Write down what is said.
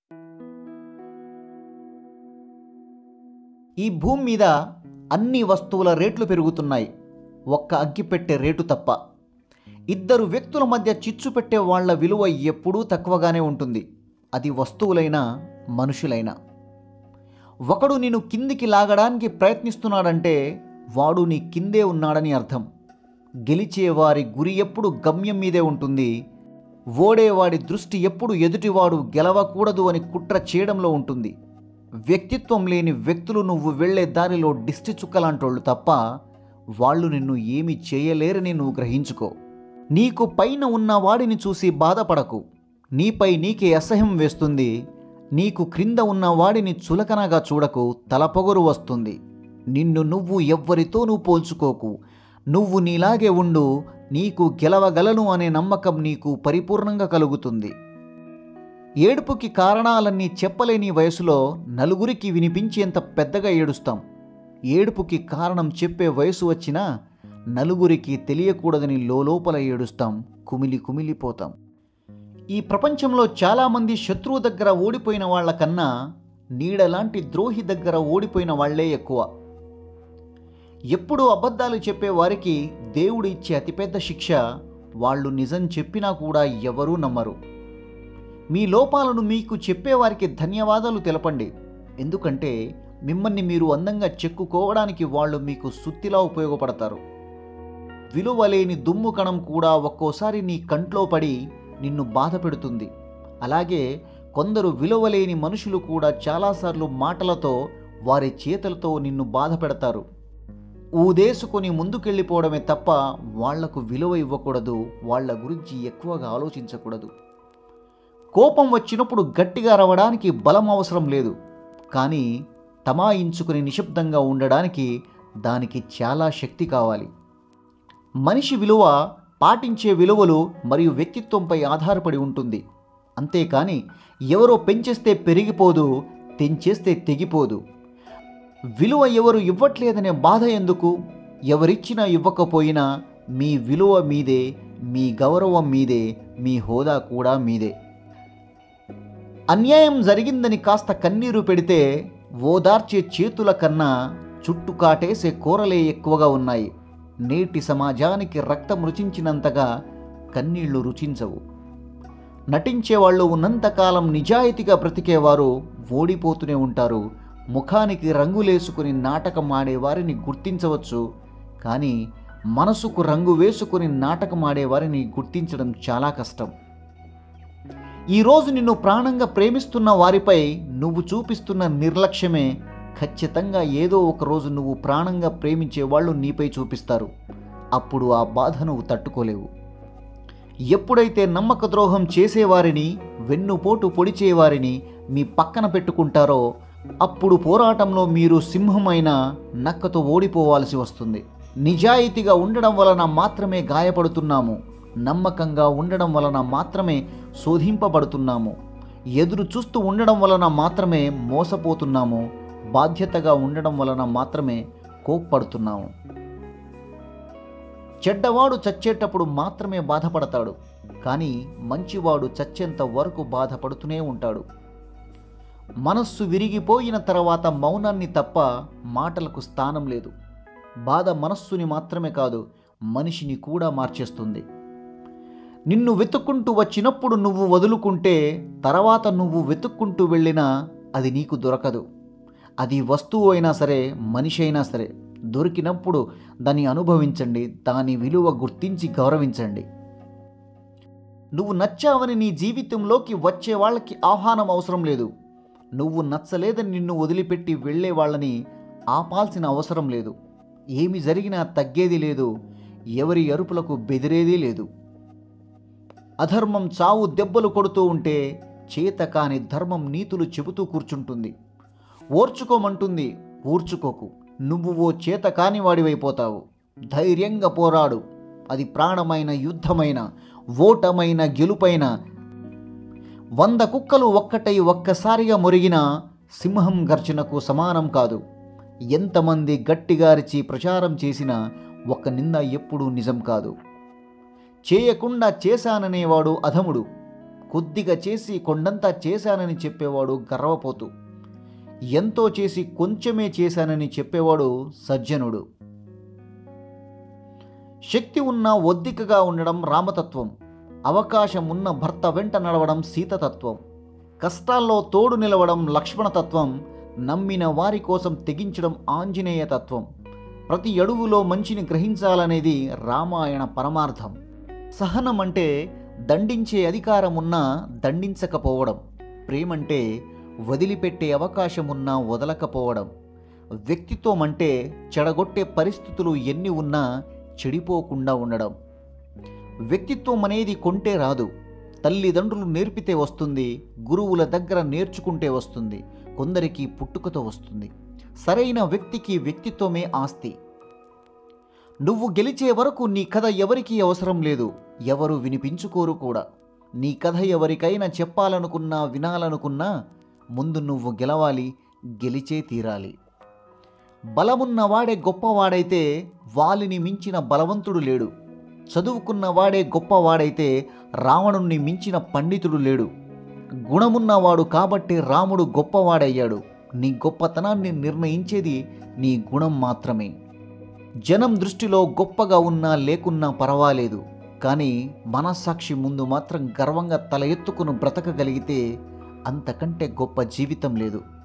ఈ భూమి మీద అన్ని వస్తువుల రేట్లు పెరుగుతున్నాయి ఒక్క అగ్గిపెట్టె రేటు తప్ప ఇద్దరు వ్యక్తుల మధ్య చిచ్చు పెట్టే వాళ్ళ విలువ ఎప్పుడూ తక్కువగానే ఉంటుంది అది వస్తువులైనా మనుషులైనా ఒకడు నిన్ను కిందికి లాగడానికి ప్రయత్నిస్తున్నాడంటే వాడు నీ కిందే ఉన్నాడని అర్థం గెలిచేవారి గురి ఎప్పుడు గమ్యం మీదే ఉంటుంది ఓడేవాడి దృష్టి ఎప్పుడు ఎదుటివాడు గెలవకూడదు అని కుట్ర చేయడంలో ఉంటుంది వ్యక్తిత్వం లేని వ్యక్తులు నువ్వు వెళ్ళే దారిలో దిష్టి చుక్కలాంటోళ్ళు తప్ప వాళ్ళు నిన్ను ఏమీ చేయలేరని నువ్వు గ్రహించుకో నీకు పైన ఉన్న వాడిని చూసి బాధపడకు నీపై నీకే అసహ్యం వేస్తుంది నీకు క్రింద ఉన్న వాడిని చులకనగా చూడకు తలపొగరు వస్తుంది నిన్ను నువ్వు ఎవ్వరితోనూ పోల్చుకోకు నువ్వు నీలాగే ఉండు నీకు గెలవగలను అనే నమ్మకం నీకు పరిపూర్ణంగా కలుగుతుంది ఏడుపుకి కారణాలన్నీ చెప్పలేని వయసులో నలుగురికి వినిపించేంత పెద్దగా ఏడుస్తాం ఏడుపుకి కారణం చెప్పే వయసు వచ్చినా నలుగురికి తెలియకూడదని లోపల ఏడుస్తాం కుమిలి కుమిలిపోతాం ఈ ప్రపంచంలో చాలామంది శత్రువు దగ్గర ఓడిపోయిన వాళ్ళ కన్నా నీడలాంటి ద్రోహి దగ్గర ఓడిపోయిన వాళ్లే ఎక్కువ ఎప్పుడు అబద్ధాలు చెప్పే వారికి దేవుడు ఇచ్చే అతిపెద్ద శిక్ష వాళ్ళు నిజం చెప్పినా కూడా ఎవరూ నమ్మరు మీ లోపాలను మీకు చెప్పేవారికి ధన్యవాదాలు తెలపండి ఎందుకంటే మిమ్మల్ని మీరు అందంగా చెక్కుకోవడానికి వాళ్ళు మీకు సుత్తిలా ఉపయోగపడతారు విలువలేని దుమ్ము కణం కూడా ఒక్కోసారి నీ కంట్లో పడి నిన్ను బాధ పెడుతుంది అలాగే కొందరు విలువలేని మనుషులు కూడా చాలాసార్లు మాటలతో వారి చేతులతో నిన్ను బాధ పెడతారు ఊదేసుకొని ముందుకెళ్ళిపోవడమే తప్ప వాళ్లకు విలువ ఇవ్వకూడదు వాళ్ళ గురించి ఎక్కువగా ఆలోచించకూడదు కోపం వచ్చినప్పుడు గట్టిగా అరవడానికి బలం అవసరం లేదు కానీ తమాయించుకుని నిశ్శబ్దంగా ఉండడానికి దానికి చాలా శక్తి కావాలి మనిషి విలువ పాటించే విలువలు మరియు వ్యక్తిత్వంపై ఆధారపడి ఉంటుంది అంతేకాని ఎవరో పెంచేస్తే పెరిగిపోదు తెంచేస్తే తెగిపోదు విలువ ఎవరు ఇవ్వట్లేదనే బాధ ఎందుకు ఎవరిచ్చినా ఇవ్వకపోయినా మీ విలువ మీదే మీ గౌరవం మీదే మీ హోదా కూడా మీదే అన్యాయం జరిగిందని కాస్త కన్నీరు పెడితే ఓదార్చే చేతుల కన్నా చుట్టు కాటేసే కూరలే ఎక్కువగా ఉన్నాయి నేటి సమాజానికి రక్తం రుచించినంతగా కన్నీళ్లు రుచించవు నటించేవాళ్ళు ఉన్నంతకాలం నిజాయితీగా బ్రతికేవారు ఓడిపోతూనే ఉంటారు ముఖానికి రంగులేసుకుని నాటకం ఆడేవారిని గుర్తించవచ్చు కానీ మనసుకు రంగు వేసుకుని నాటకం ఆడేవారిని గుర్తించడం చాలా కష్టం ఈరోజు నిన్ను ప్రాణంగా ప్రేమిస్తున్న వారిపై నువ్వు చూపిస్తున్న నిర్లక్ష్యమే ఖచ్చితంగా ఏదో ఒక రోజు నువ్వు ప్రాణంగా ప్రేమించే వాళ్ళు నీపై చూపిస్తారు అప్పుడు ఆ బాధ నువ్వు తట్టుకోలేవు ఎప్పుడైతే నమ్మక ద్రోహం చేసేవారిని వెన్నుపోటు పొడిచేవారిని మీ పక్కన పెట్టుకుంటారో అప్పుడు పోరాటంలో మీరు సింహమైన నక్కతో ఓడిపోవాల్సి వస్తుంది నిజాయితీగా ఉండడం వలన మాత్రమే గాయపడుతున్నాము నమ్మకంగా ఉండడం వలన మాత్రమే శోధింపబడుతున్నాము ఎదురు చూస్తూ ఉండడం వలన మాత్రమే మోసపోతున్నాము బాధ్యతగా ఉండడం వలన మాత్రమే కోప్పడుతున్నాము చెడ్డవాడు చచ్చేటప్పుడు మాత్రమే బాధపడతాడు కానీ మంచివాడు చచ్చేంత వరకు బాధపడుతూనే ఉంటాడు మనస్సు విరిగిపోయిన తర్వాత మౌనాన్ని తప్ప మాటలకు స్థానం లేదు బాధ మనస్సుని మాత్రమే కాదు మనిషిని కూడా మార్చేస్తుంది నిన్ను వెతుక్కుంటూ వచ్చినప్పుడు నువ్వు వదులుకుంటే తర్వాత నువ్వు వెతుక్కుంటూ వెళ్ళినా అది నీకు దొరకదు అది వస్తువు అయినా సరే మనిషి అయినా సరే దొరికినప్పుడు దాన్ని అనుభవించండి దాని విలువ గుర్తించి గౌరవించండి నువ్వు నచ్చావని నీ జీవితంలోకి వచ్చే వాళ్ళకి ఆహ్వానం అవసరం లేదు నువ్వు నచ్చలేదని నిన్ను వదిలిపెట్టి వెళ్ళే వాళ్ళని ఆపాల్సిన అవసరం లేదు ఏమి జరిగినా తగ్గేది లేదు ఎవరి అరుపులకు బెదిరేది లేదు అధర్మం చావు దెబ్బలు కొడుతూ ఉంటే చేత కాని ధర్మం నీతులు చెబుతూ కూర్చుంటుంది ఓర్చుకోమంటుంది ఊర్చుకోకు నువ్వు ఓ చేత కాని వాడివైపోతావు ధైర్యంగా పోరాడు అది ప్రాణమైన యుద్ధమైన ఓటమైన గెలుపైన వంద కుక్కలు ఒక్కటై ఒక్కసారిగా మురిగిన సింహం గర్జనకు సమానం కాదు ఎంతమంది గట్టిగా అరిచి ప్రచారం చేసినా ఒక నింద ఎప్పుడూ నిజం కాదు చేయకుండా చేశాననేవాడు అధముడు కొద్దిగా చేసి కొండంతా చేశానని చెప్పేవాడు గర్వపోతు ఎంతో చేసి కొంచెమే చేశానని చెప్పేవాడు సజ్జనుడు శక్తి ఉన్న ఒద్దికగా ఉండడం రామతత్వం అవకాశం ఉన్న భర్త వెంట నడవడం సీతతత్వం కష్టాల్లో తోడు నిలవడం లక్ష్మణతత్వం నమ్మిన వారి కోసం తెగించడం ఆంజనేయ తత్వం ప్రతి అడుగులో మంచిని గ్రహించాలనేది రామాయణ పరమార్థం సహనం అంటే దండించే అధికారం ఉన్నా దండించకపోవడం ప్రేమంటే వదిలిపెట్టే అవకాశం ఉన్నా వదలకపోవడం వ్యక్తిత్వం అంటే చెడగొట్టే పరిస్థితులు ఎన్ని ఉన్నా చెడిపోకుండా ఉండడం వ్యక్తిత్వం అనేది కొంటే రాదు తల్లిదండ్రులు నేర్పితే వస్తుంది గురువుల దగ్గర నేర్చుకుంటే వస్తుంది కొందరికి పుట్టుకతో వస్తుంది సరైన వ్యక్తికి వ్యక్తిత్వమే ఆస్తి నువ్వు గెలిచే వరకు నీ కథ ఎవరికీ అవసరం లేదు ఎవరు వినిపించుకోరు కూడా నీ కథ ఎవరికైనా చెప్పాలనుకున్నా వినాలనుకున్నా ముందు నువ్వు గెలవాలి గెలిచే తీరాలి బలమున్నవాడే గొప్పవాడైతే వాలిని మించిన బలవంతుడు లేడు చదువుకున్నవాడే గొప్పవాడైతే రావణుణ్ణి మించిన పండితుడు లేడు గుణమున్నవాడు కాబట్టి రాముడు గొప్పవాడయ్యాడు నీ గొప్పతనాన్ని నిర్ణయించేది నీ గుణం మాత్రమే జనం దృష్టిలో గొప్పగా ఉన్నా లేకున్నా పర్వాలేదు కానీ మనస్సాక్షి ముందు మాత్రం గర్వంగా తల ఎత్తుకుని బ్రతకగలిగితే అంతకంటే గొప్ప జీవితం లేదు